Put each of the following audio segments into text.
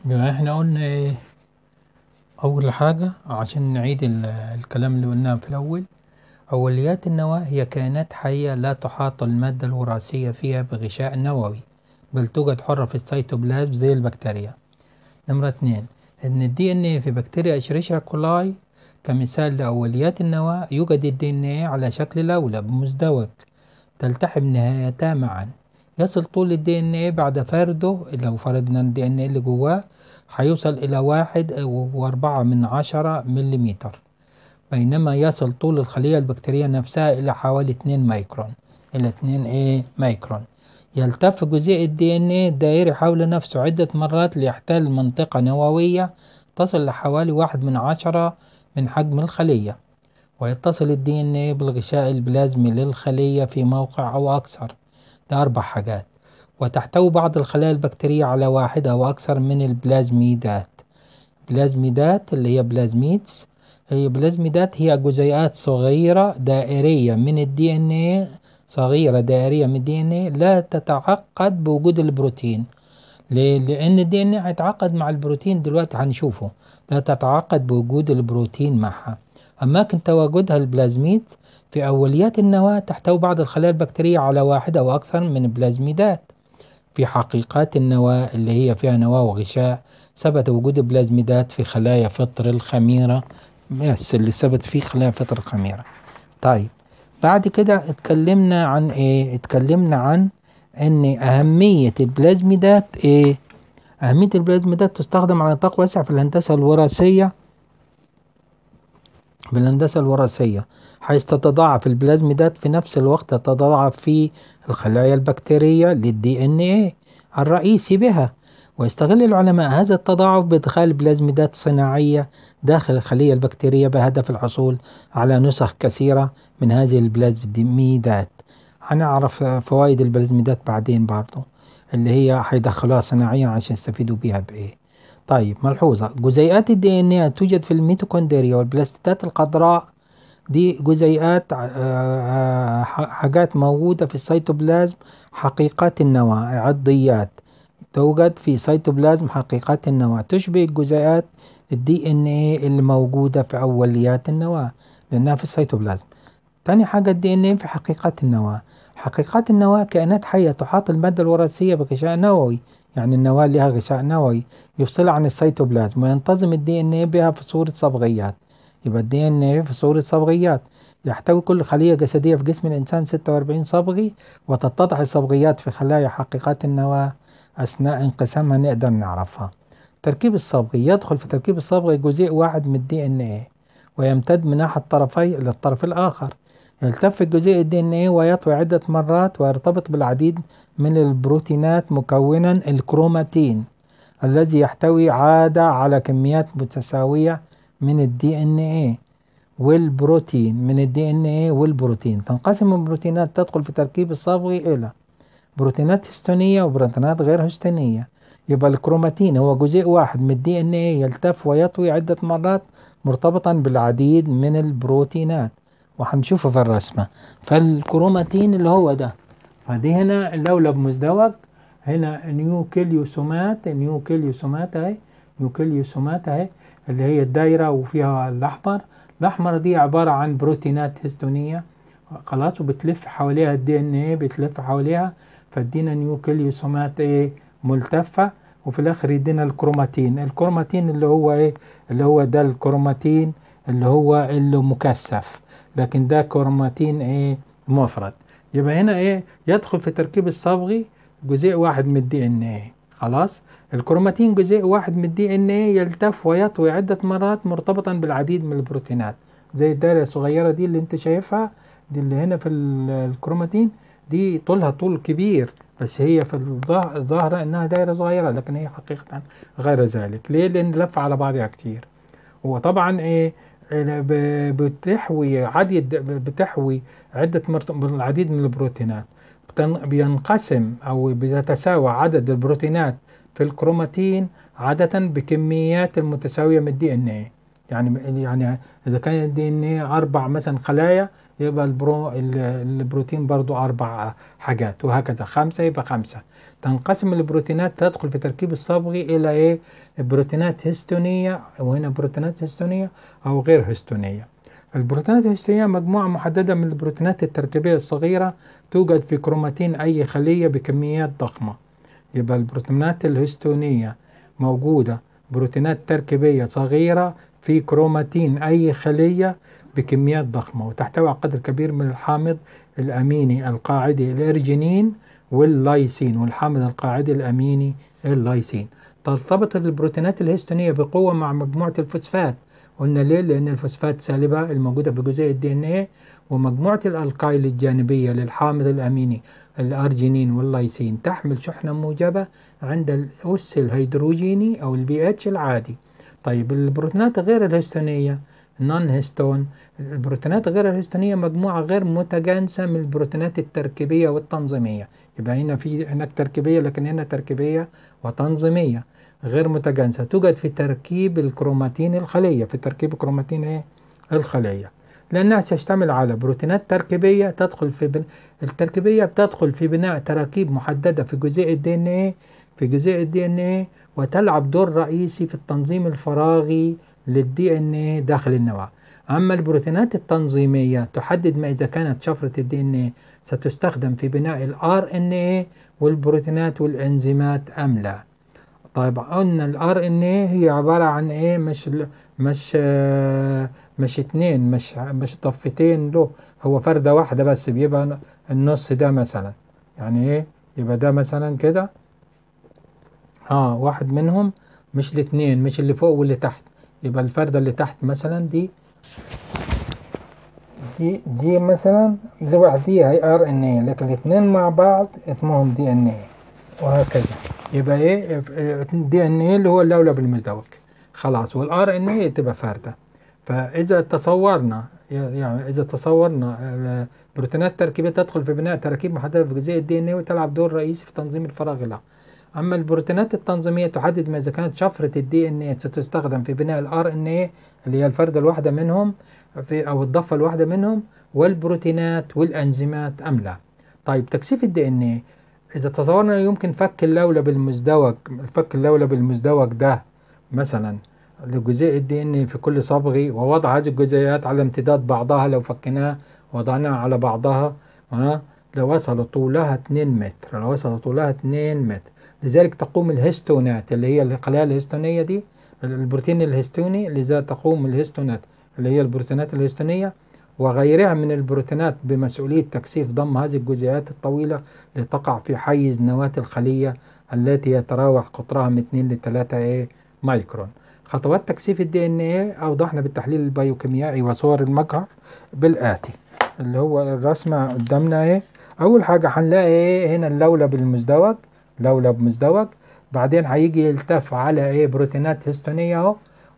بما احنا قلنا ايه أول حاجة عشان نعيد ال- الكلام اللي قلناه في الأول أوليات النواة هي كائنات حية لا تحاط المادة الوراثية فيها بغشاء نووي بل توجد حرة في السيتوبلازم زي البكتيريا نمرة اتنين إن الدي إن إيه في بكتيريا إشريشيا كولاي كمثال لأوليات النواة يوجد الدي إن إيه على شكل لولب مزدوج تلتحم نهايتا معا يصل طول الدي إن إيه بعد فرده لو فرضنا الدي إن إيه اللي جواه هيوصل إلى واحد وأربعة من عشرة مليمتر بينما يصل طول الخلية البكتيرية نفسها إلى حوالي اتنين مايكرون إلى اتنين إيه مايكرون يلتف جزيء الدي ان ايه الدائري حول نفسه عدة مرات ليحتل منطقة نووية تصل لحوالي واحد من عشرة من حجم الخلية ويتصل الدي ان ايه بالغشاء البلازمي للخلية في موقع أو أكثر ده أربع حاجات وتحتوي بعض الخلايا البكتيرية على واحد أو أكثر من البلازميدات بلازميدات اللي هي بلازميدز هي بلازميدات هي جزيئات صغيرة دائرية من الدي ان ايه صغيرة دائرية من الدي ان ايه لا تتعقد بوجود البروتين ليه؟ لأن الدي ان ايه هيتعقد مع البروتين دلوقتي هنشوفه لا تتعقد بوجود البروتين معها أماكن تواجدها البلازميد في أوليات النواة تحتوي بعض الخلايا البكتيرية على واحد أو أكثر من البلازميدات في حقيقات النواة اللي هي فيها نواة وغشاء ثبت وجود البلازميدات في خلايا فطر الخميرة بس اللي ثبت فيه خلايا فطر الخميرة طيب بعد كده اتكلمنا عن ايه اتكلمنا عن ان اهمية البلازميدات ايه اهمية البلازميدات تستخدم على نطاق واسع في الهندسة الوراثية في الهندسة الوراثية حيث تتضاعف البلازميدات في نفس الوقت تتضاعف في الخلايا البكتيرية للدي ان ايه الرئيسي بها ويستغل العلماء هذا التضاعف بإدخال بلازميدات صناعية داخل الخلية البكتيرية بهدف الحصول على نسخ كثيرة من هذه البلازميدات هنعرف فوائد البلازميدات بعدين برضو اللي هي هيدخلوها صناعيا عشان يستفيدوا بيها بإيه طيب ملحوظة جزيئات الدي ان ايه توجد في الميتوكوندريا والبلاستيدات الخضراء دي جزيئات حاجات موجودة في السيتوبلازم حقيقات النواة عضيات توجد في سيتوبلازم حقيقات النواة تشبه الجزيئات الدي ان ايه اللي موجودة في أوليات النواة لأنها في السيتوبلازم تاني حاجة الدي ان ايه في حقيقات النواة حقيقات النواة كائنات حية تحاط المادة الوراثية بغشاء نووي يعني النواة لها غشاء نووي يفصلها عن السيتوبلازم وينتظم الدي ان ايه بها في صورة صبغيات يبقى الدي ان ايه في صورة صبغيات يحتوي كل خلية جسدية في جسم الإنسان 46 صبغي وتتضح الصبغيات في خلايا حقيقات النواة أثناء انقسامها نقدر نعرفها تركيب الصبغي يدخل في تركيب الصبغي جزيء واحد من الدي ان ايه ويمتد من أحد طرفي إلى الطرف الآخر يلتف الجزيء الدي ان ايه ويطوي عدة مرات ويرتبط بالعديد من البروتينات مكونا الكروماتين الذي يحتوي عادة على كميات متساوية من الدي ان ايه والبروتين من الدي ان ايه والبروتين تنقسم البروتينات تدخل في تركيب الصبغي إلى بروتينات هستونية وبروتينات غير هستونية يبقى الكروماتين هو جزيء واحد من الدي ان ايه يلتف ويطوي عدة مرات مرتبطا بالعديد من البروتينات وهنشوفه في الرسمة فالكروماتين اللي هو ده فدي هنا اللولب مزدوج هنا نيوكليوسومات نيوكليوسومات اهي نيوكليوسومات اهي اللي هي الدايرة وفيها الأحمر الأحمر دي عبارة عن بروتينات هستونية خلاص وبتلف حواليها الدي ان ايه بتلف حواليها فادينا نيوكليوسومات ايه ملتفة وفي الاخر يدينا الكروماتين الكروماتين اللي هو ايه اللي هو ده الكروماتين اللي هو اللي مكثف لكن ده كروماتين ايه مفرد يبقى هنا ايه يدخل في تركيب الصبغي جزيء واحد من الدي ان ايه خلاص الكروماتين جزيء واحد من الدي ان ايه يلتف ويطوي عدة مرات مرتبطا بالعديد من البروتينات زي الدايرة الصغيرة دي اللي انت شايفها دي اللي هنا في الكروماتين دي طولها طول كبير بس هي في الظاهرة انها دايرة صغيرة لكن هي حقيقة غير ذلك ليه لان لف على بعضها كتير وطبعا ايه بتحوي عديد بتحوي عدة العديد من البروتينات بينقسم او بيتساوى عدد البروتينات في الكروماتين عادة بكميات المتساوية من الدي ان ايه يعني يعني اذا كان الدي ان ايه اربع مثلا خلايا يبقى البرو ال- البروتين برضو أربع حاجات وهكذا خمسة يبقى خمسة تنقسم البروتينات تدخل في تركيب الصبغي إلى إيه بروتينات هستونية وهنا بروتينات هستونية أو غير هستونية البروتينات الهستونية مجموعة محددة من البروتينات التركيبية الصغيرة توجد في كروماتين أي خلية بكميات ضخمة يبقى البروتينات الهستونية موجودة بروتينات تركيبية صغيرة في كروماتين أي خلية بكميات ضخمة وتحتوي على قدر كبير من الحامض الأميني القاعدي الأرجينين واللايسين والحامض القاعدي الأميني اللايسين ترتبط البروتينات الهستونية بقوة مع مجموعة الفوسفات قلنا ليه؟ لأن الفوسفات سالبة الموجودة في جزيء الدي ان ايه ومجموعة الألقايل الجانبية للحامض الأميني الأرجينين واللايسين تحمل شحنة موجبة عند الأس الهيدروجيني أو البي اتش العادي طيب البروتينات غير الهستونية نون هيستون البروتينات غير الهستونية مجموعة غير متجانسة من البروتينات التركيبية والتنظيمية يبقى هنا في هناك تركيبية لكن هنا تركيبية وتنظيمية غير متجانسة توجد في تركيب الكروماتين الخلية في تركيب كروماتين ايه الخلية لأنها تشتمل على بروتينات تركيبية تدخل في بن... التركيبية بتدخل في بناء تراكيب محددة في جزيء الدي ان ايه في جزيء الدي ان ايه وتلعب دور رئيسي في التنظيم الفراغي للدي ان ايه داخل النواة أما البروتينات التنظيمية تحدد ما إذا كانت شفرة الدي ان ايه ستستخدم في بناء الار ان ايه والبروتينات والانزيمات أم لا طيب قلنا الار ان ايه هي عبارة عن ايه مش مش آه مش اتنين مش مش ضفتين له هو فردة واحدة بس بيبقى النص ده مثلا يعني ايه يبقى ده مثلا كده اه واحد منهم مش الاتنين مش اللي فوق واللي تحت يبقى الفردة اللي تحت مثلا دي دي دي مثلا لوحديها هي ار ان ايه لكن الاتنين مع بعض اسمهم دي ان ايه وهكذا يبقى ايه دي ان ايه اللي هو اللولب المزدوج خلاص والار ان ايه تبقى فردة فاذا تصورنا يعني اذا تصورنا البروتينات التركيبيه تدخل في بناء تراكيب محدده في جزيء الدي ان ايه وتلعب دور رئيسي في تنظيم الفراغ لها اما البروتينات التنظيميه تحدد ما اذا كانت شفره الدي ان ايه ستستخدم في بناء الار ان ايه اللي هي الفرده الواحده منهم في او الضفه الواحده منهم والبروتينات والانزيمات ام لا طيب تكثيف الدي ان ايه اذا تصورنا يمكن فك اللولب المزدوج الفك اللولب المزدوج ده مثلا لجزيء الدي ان في كل صبغي ووضع هذه الجزيئات على امتداد بعضها لو فكناها وضعناها على بعضها ها لو وصل طولها 2 متر لو وصل طولها 2 متر لذلك تقوم الهستونات اللي هي الخلايا الهستونية دي البروتين الهستوني لذا تقوم الهستونات اللي هي البروتينات الهستونية وغيرها من البروتينات بمسؤولية تكثيف ضم هذه الجزيئات الطويلة لتقع في حيز نواة الخلية التي يتراوح قطرها من 2 ل 3 ايه مايكرون خطوات تكثيف الدي ان ايه اوضحنا بالتحليل البيوكيميائي وصور المجهر بالاتي اللي هو الرسمه قدامنا ايه اول حاجه هنلاقي ايه هنا اللولب المزدوج لولب مزدوج بعدين هيجي يلتف على ايه بروتينات هستونيه اهو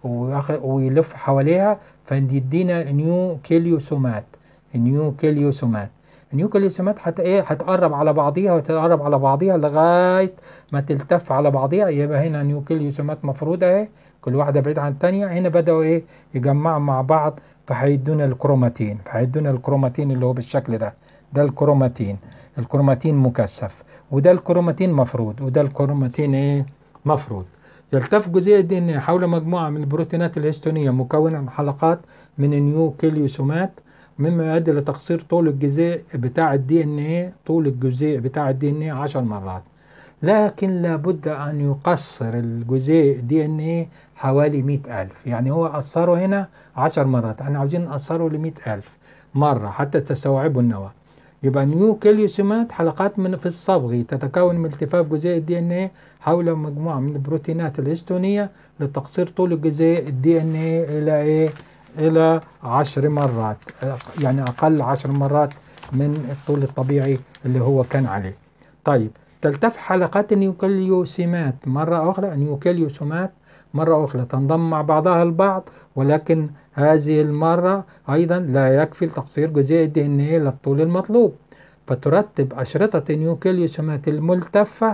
ويلف حواليها فيدينا نيو كيليوسومات نيو كيليوسومات النيو كيليوسومات حتى ايه هتقرب على بعضيها وتقرب على بعضيها لغايه ما تلتف على بعضيها يبقى هنا نيو كيليوسومات مفروضه ايه كل واحدة بعيدة عن التانية هنا بدأوا ايه يجمعوا مع بعض فهيدونا الكروماتين فهيدونا الكروماتين اللي هو بالشكل ده ده الكروماتين الكروماتين مكثف وده الكروماتين مفروض وده الكروماتين ايه مفروض يلتف جزيء الدي ان حول مجموعة من البروتينات الهستونية مكونة من حلقات من النيو كيليوسومات مما يؤدي لتقصير طول الجزيء بتاع الدي ان ايه طول الجزيء بتاع الدي ان ايه 10 مرات لكن لابد أن يقصر الجزيء دي ان ايه حوالي مئة ألف يعني هو قصره هنا عشر مرات احنا عاوزين نقصره لمئة ألف مرة حتى تستوعبوا النواة يبقى نيو كيليوسومات حلقات من في الصبغ تتكون من التفاف جزيء الدي ان ايه حول مجموعة من البروتينات الهستونية لتقصير طول الجزيء الدي ان ايه إلى ايه إلى عشر مرات يعني أقل عشر مرات من الطول الطبيعي اللي هو كان عليه طيب تلتف حلقات النيوكليوسيمات مرة أخرى نيوكليوسومات مرة أخرى تنضم مع بعضها البعض ولكن هذه المرة أيضا لا يكفي لتقصير جزيء الدي ان ايه للطول المطلوب فترتب أشرطة النيوكليوسومات الملتفة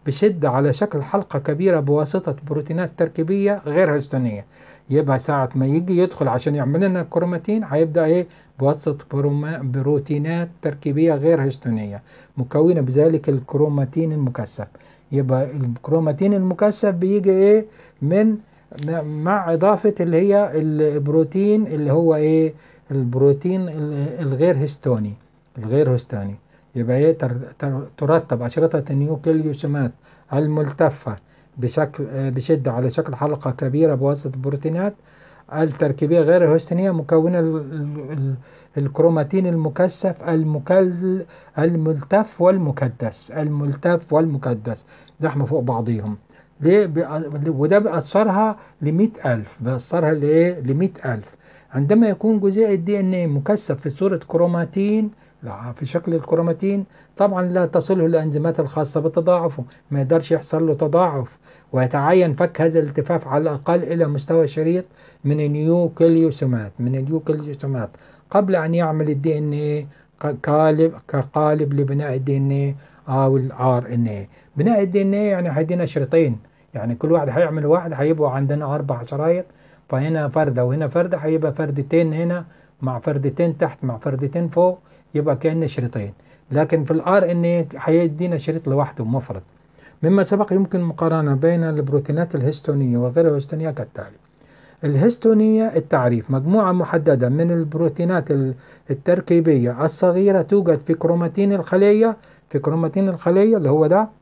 بشدة على شكل حلقة كبيرة بواسطة بروتينات تركيبية غير هستونية يبقى ساعة ما يجي يدخل عشان يعمل لنا الكروماتين هيبدأ ايه بواسطة بروما- بروتينات تركيبية غير هستونية مكونة بذلك الكروماتين المكثف يبقى الكروماتين المكثف بيجي ايه من مع إضافة اللي هي البروتين اللي هو ايه البروتين ال- الغير هستوني الغير هستوني يبقى ايه تر- تر- ترتب أشرطة النيوكليوسومات الملتفة بشكل آه، بشدة على شكل حلقة كبيرة بواسطة البروتينات التركيبية غير الهستونية مكونة ال- ال- ال- الكروماتين المكثف المكل الملتف والمكدس الملتف والمكدس زحمة فوق بعضيهم ليه بيأ- وده بيأثرها لمئة ألف بيأثرها لإيه لمئة ألف عندما يكون جزيء الدي ان ايه مكثف في صورة كروماتين لا، في شكل الكروماتين طبعا لا تصله الانزيمات الخاصة بتضاعفه ما يقدرش يحصل له تضاعف ويتعين فك هذا الالتفاف على الأقل إلى مستوى شريط من النيوكليوسومات من النيوكليوسومات قبل أن يعمل الدي ان ايه قالب كقالب لبناء الدي ان ايه أو الار ان ايه بناء الدي ان ايه يعني هيدينا شريطين يعني كل واحد هيعمل واحد هيبقوا عندنا أربع شرايط فهنا فردة وهنا فردة هيبقى فردتين هنا مع فردتين تحت مع فردتين فوق يبقى كأن شريطين لكن في الار ان ايه هيدينا شريط لوحده مفرد مما سبق يمكن مقارنة بين البروتينات الهستونية وغير الهستونية كالتالي الهستونية التعريف مجموعة محددة من البروتينات ال- التركيبية الصغيرة توجد في كروماتين الخلية في كروماتين الخلية اللي هو ده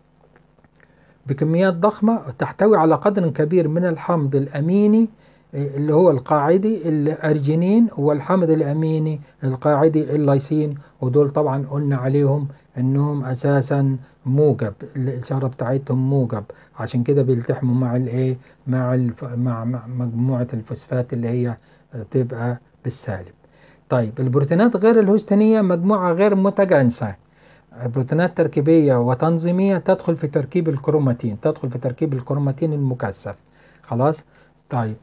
بكميات ضخمة تحتوي على قدر كبير من الحمض الأميني إيه، اللي هو القاعدي الأرجينين والحمض الأميني القاعدي اللايسين ودول طبعا قلنا عليهم انهم اساسا موجب الاشاره بتاعتهم موجب عشان كده بيلتحموا مع الايه مع الف... مع مع مجموعه الفوسفات اللي هي تبقى بالسالب طيب البروتينات غير الهستونيه مجموعه غير متجانسه بروتينات تركيبيه وتنظيميه تدخل في تركيب الكروماتين تدخل في تركيب الكروماتين المكثف خلاص طيب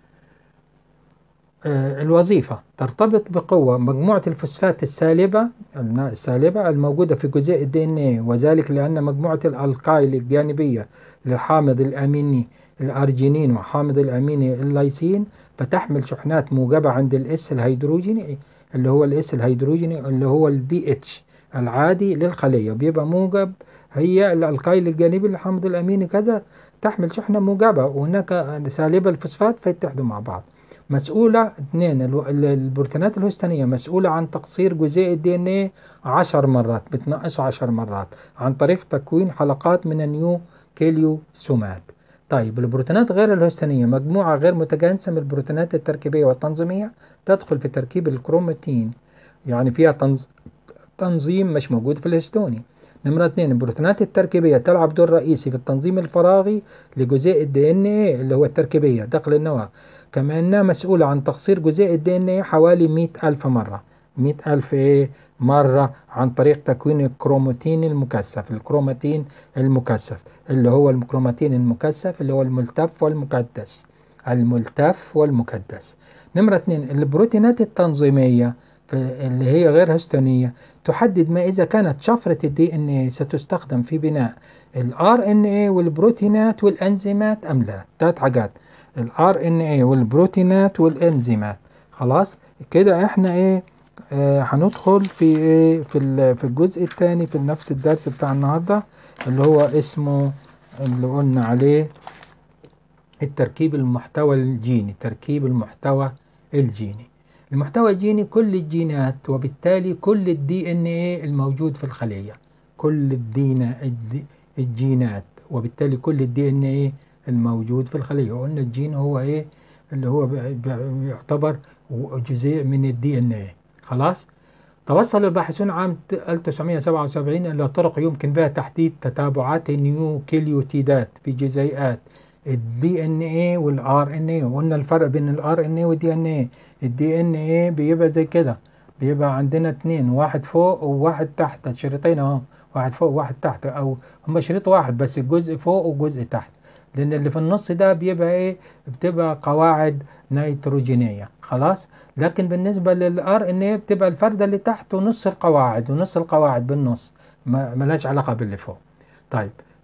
آه، الوظيفة ترتبط بقوة مجموعة الفوسفات السالبة قلنا السالبة الموجودة في جزيء الدي ان ايه وذلك لأن مجموعة الألقايل الجانبية للحامض الأميني الأرجينين وحامض الأميني اللايسين فتحمل شحنات موجبة عند الاس الهيدروجيني اللي هو الاس الهيدروجيني اللي هو البي اتش العادي للخلية بيبقى موجب هي الألقايل الجانبي للحامض الأميني كذا تحمل شحنة موجبة وهناك سالبة الفوسفات فيتحدوا مع بعض مسؤولة اثنين الو- ال- البروتينات الهستونية مسؤولة عن تقصير جزيء الدي ان ايه 10 مرات بتنقصه 10 مرات عن طريق تكوين حلقات من النيوكليوسومات طيب البروتينات غير الهستونية مجموعة غير متجانسة من البروتينات التركيبية والتنظيمية تدخل في تركيب الكروماتين يعني فيها تنظ... تنظيم مش موجود في الهستوني نمرة اثنين البروتينات التركيبية تلعب دور رئيسي في التنظيم الفراغي لجزيء الدي ان ايه اللي هو التركيبية داخل النواة كما انها مسؤولة عن تقصير جزيء الدي ان ايه حوالي مئة ألف مرة مئة ألف ايه مرة عن طريق تكوين الكروماتين المكثف الكروماتين المكثف اللي هو الكروماتين المكثف اللي هو الملتف والمكدس الملتف والمكدس نمرة اثنين البروتينات التنظيمية في- اللي هي غير هستونية تحدد ما إذا كانت شفرة الدي ان ايه ستستخدم في بناء الار ان ايه والبروتينات والانزيمات ام لا ثلاث حاجات الار ان ايه والبروتينات والانزيمات خلاص كده احنا ايه آه هندخل في ايه في ال- في الجزء الثاني في نفس الدرس بتاع النهارده اللي هو اسمه اللي قلنا عليه التركيب المحتوى الجيني تركيب المحتوى الجيني المحتوى الجيني كل الجينات وبالتالي كل الدي ان ايه الموجود في الخلية كل الدينا الد- الجينات وبالتالي كل الدي ان ايه الموجود في الخلية وقلنا الجين هو ايه اللي هو بي- بي- بيعتبر جزء من الدي ان ايه خلاص توصل الباحثون عام 1977 إلى طرق يمكن بها تحديد تتابعات النيوكليوتيدات في جزيئات الدي ان ايه والار ان ايه وقلنا الفرق بين الار ان ايه والدي ان ايه الدي ان ايه بيبقى زي كده بيبقى عندنا اتنين واحد فوق وواحد تحت شريطين اهو واحد فوق وواحد تحت او هما شريط واحد بس الجزء فوق وجزء تحت لان اللي في النص ده بيبقى ايه بتبقى قواعد نيتروجينية خلاص لكن بالنسبة للار ان ايه بتبقى الفردة اللي تحت ونص القواعد ونص القواعد بالنص ما ملاش علاقة باللي فوق طيب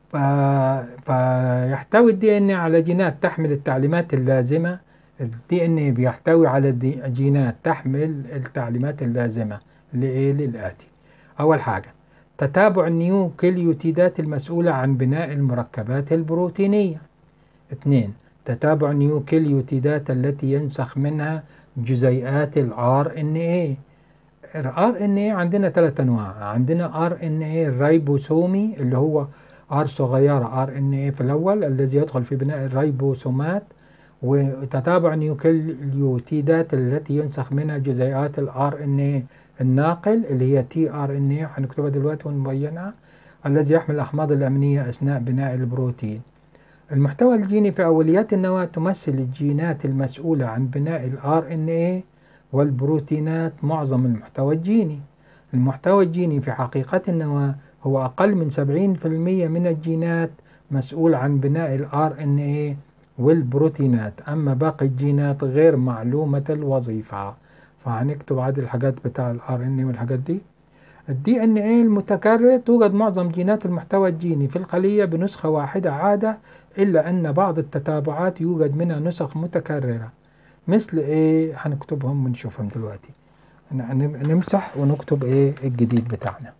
ف... فيحتوي الدي ان على جينات تحمل التعليمات اللازمة الدي ان بيحتوي على دي... جينات تحمل التعليمات اللازمة لإيه للآتي أول حاجة تتابع النيوكليوتيدات المسؤولة عن بناء المركبات البروتينية اثنين تتابع النيوكليوتيدات التي ينسخ منها جزيئات الار ان اي الار ان اي عندنا ثلاث انواع عندنا ار ان اي الريبوسومي اللي هو ار صغيره ار ان اي في الاول الذي يدخل في بناء الريبوسومات وتتابع نيوكليوتيدات التي ينسخ منها جزيئات الار ان اي الناقل اللي هي تي ار ان اي هنكتبها دلوقتي ونبينها الذي يحمل الاحماض الامينيه اثناء بناء البروتين المحتوى الجيني في أوليات النواة تمثل الجينات المسؤولة عن بناء ال RNA والبروتينات معظم المحتوى الجيني المحتوى الجيني في حقيقة النواة هو أقل من 70% من الجينات مسؤول عن بناء ال RNA والبروتينات أما باقي الجينات غير معلومة الوظيفة فهنكتب عاد الحاجات بتاع ال RNA والحاجات دي الدي ان ايه المتكرر توجد معظم جينات المحتوى الجيني في الخلية بنسخة واحدة عادة إلا أن بعض التتابعات يوجد منها نسخ متكررة مثل إيه هنكتبهم ونشوفهم دلوقتي نمسح ونكتب إيه الجديد بتاعنا